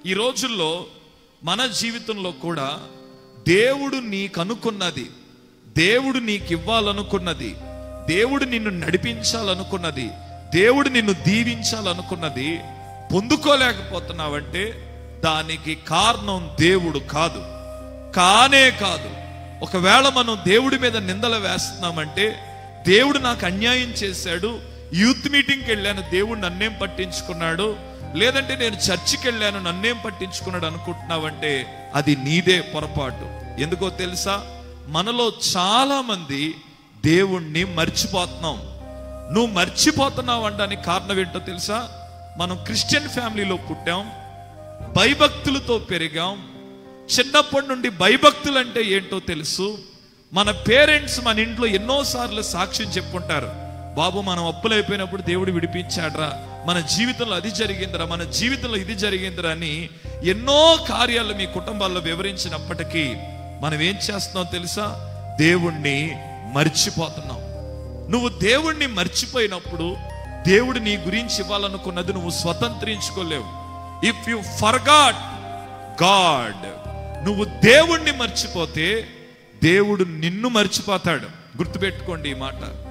ఈ రోజుల్లో మన జీవితంలో కూడా దేవుడు నీకు అనుకున్నది దేవుడు నీకు ఇవ్వాలనుకున్నది దేవుడు నిన్ను నడిపించాలనుకున్నది దేవుడు నిన్ను దీవించాలనుకున్నది పొందుకోలేకపోతున్నావంటే దానికి కారణం దేవుడు కాదు కానే కాదు ఒకవేళ మనం దేవుడి మీద నిందలు వేస్తున్నామంటే దేవుడు నాకు అన్యాయం చేశాడు యూత్ మీటింగ్కి వెళ్ళాను దేవుడు నన్నేం పట్టించుకున్నాడు లేదంటే నేను చర్చికి వెళ్ళాను నన్నేం పట్టించుకున్నాడు అనుకుంటున్నావంటే అది నీదే పొరపాటు ఎందుకో తెలుసా మనలో చాలా మంది దేవుణ్ణి మర్చిపోతున్నాం నువ్వు మర్చిపోతున్నావు అనడానికి కారణం ఏంటో తెలుసా మనం క్రిస్టియన్ ఫ్యామిలీలో పుట్టాం భయభక్తులతో పెరిగాం చిన్నప్పటి నుండి భయభక్తులు అంటే ఏంటో తెలుసు మన పేరెంట్స్ మన ఇంట్లో ఎన్నోసార్లు సాక్ష్యం చెప్పుకుంటారు బాబు మనం అప్పులైపోయినప్పుడు దేవుడు విడిపించాడ్రా మన జీవితంలో అది జరిగిందిరా మన జీవితంలో ఇది జరిగిందిరా అని ఎన్నో కార్యాలు మీ కుటుంబాల్లో వివరించినప్పటికీ మనం ఏం చేస్తున్నాం తెలుసా దేవుణ్ణి మర్చిపోతున్నాం నువ్వు దేవుణ్ణి మర్చిపోయినప్పుడు దేవుడు నీ గురించి ఇవ్వాలనుకున్నది నువ్వు స్వతంత్రించుకోలేవు ఇఫ్ యు ఫర్గాట్ గాడ్ నువ్వు దేవుణ్ణి మర్చిపోతే దేవుడు నిన్ను మర్చిపోతాడు గుర్తుపెట్టుకోండి ఈ మాట